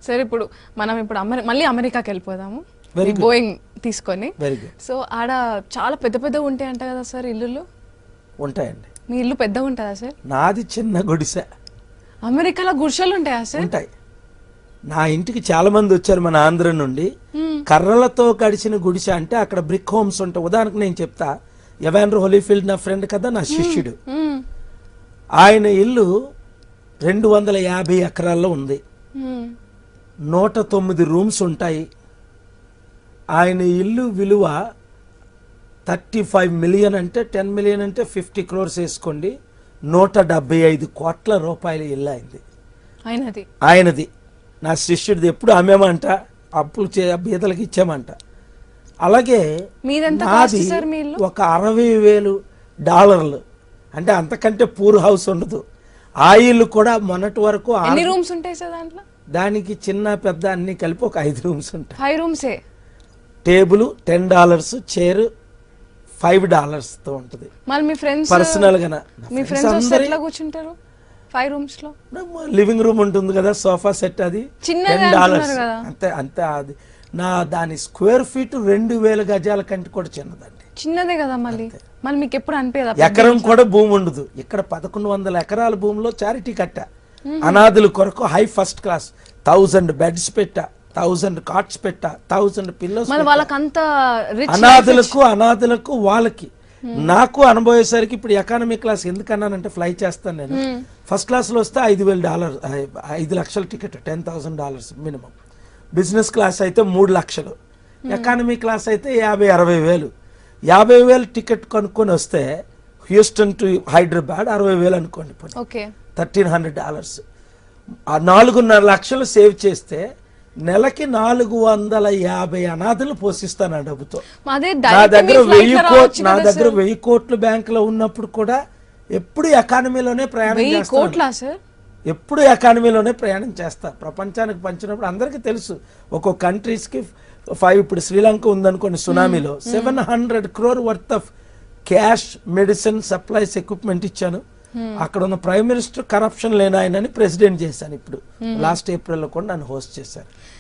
సరే ఇప్పుడు మనం ఇప్పుడు అమెరి మళ్ళీ అమెరికాకి వెళ్ళిపోదాము Very good. బోయింగ్ తీసుకొని వెరీ గుడ్ సో ఆడ చాలా పెద్ద పెద్ద ఉంటాయంట కదా సార్ ఇల్లులు ఉంటాయండి మీ ఇల్లు పెద్దగా ఉంటుందా సార్ నాది చిన్న గుడిసె అమెరికాలో గుడిసెలు ఉంటాయా సార్ ఉంటాయి నా ఇంటికి చాలా మంది వచ్చారు మన ఆంధ్ర నుండి Hmm. కర్రలతో గడిచిన గుడిసె అంటే అక్కడ బ్రిక్ హోమ్స్ ఉంటాయి ఉదాహరణకు నేను చెప్తా ఎవాండ్రో హోలీఫీల్డ్ నా ఫ్రెండ్ కదా నా శిష్యుడు మ్మ్. ఆయన ఇల్లు రెండు వందల యాభై ఎకరాల్లో ఉంది మ్మ్. నూట తొమ్మిది రూమ్స్ ఉంటాయి ఆయన ఇల్లు విలువ థర్టీ ఫైవ్ మిలియన్ అంటే టెన్ మిలియన్ అంటే ఫిఫ్టీ క్రోర్స్ వేసుకోండి నూట డెబ్బై ఐదు కోట్ల రూపాయల ఇల్లు అయింది అయినది ఆయనది నా శిష్యుడిది ఎప్పుడు అమ్మేమంట అప్పులు చే బీదలకు ఇచ్చామంట అలాగే మీదెంత నాది కాస్ట్ సార్ మీ ఇల్లు ఒక అరవై వేలు డాలర్లు అంటే అంతకంటే పూర్ హౌస్ ఉండదు ఆ ఇల్లు కూడా మొన్నటి వరకు ఆ- ఎన్ని రూమ్స్ ఉంటాయి సార్ దాంట్లో దానికి చిన్న పెద్ద అన్ని కలిపి ఒక ఐదు రూమ్స్ ఉంటాయి ఫైవ్ రూమ్సే table ten dollars chair five dollars తో ఉంటుంది మళ్ళీ మీ ఫ్రెండ్స్ పర్సనల్ గా నా- నా మీ friends ఫ్రెండ్స్ వస్తే అందరి- ఎట్లా కూర్చుంటారు ఫైవ్ రూమ్స్ లో లివింగ్ రూమ్ ఉంటుంది కదా సోఫా సెట్ అది చిన్నదే టెన్ డాలర్స్ అంటున్నారు కదా. అంతే అంతే అది నా దాని స్క్వేర్ ఫీట్ రెండు వేల గజాల కంటే కూడా చిన్నదండి చిన్నదే కదా మళ్ళీ మళ్ళీ మీకు ఎప్పుడు అనిపించదా ఎకరం కూడా భూమి ఉండదు ఇక్కడ పదకొండు వందల ఎకరాల భూమిలో చారిటీ కట్ట అనాథుల కొరకు high first class thousand beds పెట్టా థౌజండ్ కాట్స్ పెట్టా థౌజండ్ పిల్లోస్ మళ్ళీ వాళ్ళకి అంత రిచ్ అనాథులకు అనాథులకు వాళ్ళకి నాకు అనుభవేసరికి ఇప్పుడు ఎకానమీ క్లాస్ ఎందుకన్నానంటే ఫ్లై చేస్తాను నేను ఫస్ట్ క్లాస్లో వస్తే ఐదు వేల డాలర్ ఐదు లక్షల ticket ten thousand dollars minimum business class అయితే మూడు లక్షలు ఎకానమీ క్లాస్ అయితే యాభై అరవై వేలు యాభై వేలు టికెట్ కొనుక్కొని వస్తే హ్యూస్టన్ టు హైదరాబాద్ అరవై వేలు అనుకోండి పోనీ ఓకే థర్టీన్ హండ్రెడ్ డాలర్స్ ఆ నాలుగున్నర లక్షలు సేవ్ చేస్తే నెలకి నాలుగు వందల యాభై అనాథలు పోషిస్తాను ఆ డబ్బుతో అదే నా direct దగ్గర మీ flight వెయ్యి లో కోట్ రావచ్చు నా కదా దగ్గర సార్. వెయ్యి కోట్లు బ్యాంకులో ఉన్నప్పుడు కూడా ఎప్పుడు ఎకానమీలోనే ప్రయాణం వెయ్యి చేస్తాను కోట్లా సార్ ఎప్పుడు ఎకానమీలోనే ప్రయాణం చేస్తా ప్రపంచానికి పంచినప్పుడు అందరికీ తెలుసు ఒక్కో కంట్రీస్కి ఫైవ్ ఇప్పుడు శ్రీలంక ఉందనుకోండి సునామీలో seven hundred crore worth of cash medicine supplies equipment ఇచ్చాను అక్కడ ఉన్న ప్రైమ్ మినిస్టర్ కరప్షన్ లేని ఆయనని ప్రెసిడెంట్ చేశాను ఇప్పుడు లాస్ట్ ఏప్రిల్లో కూడా నన్ను హోస్ట్ చేశారు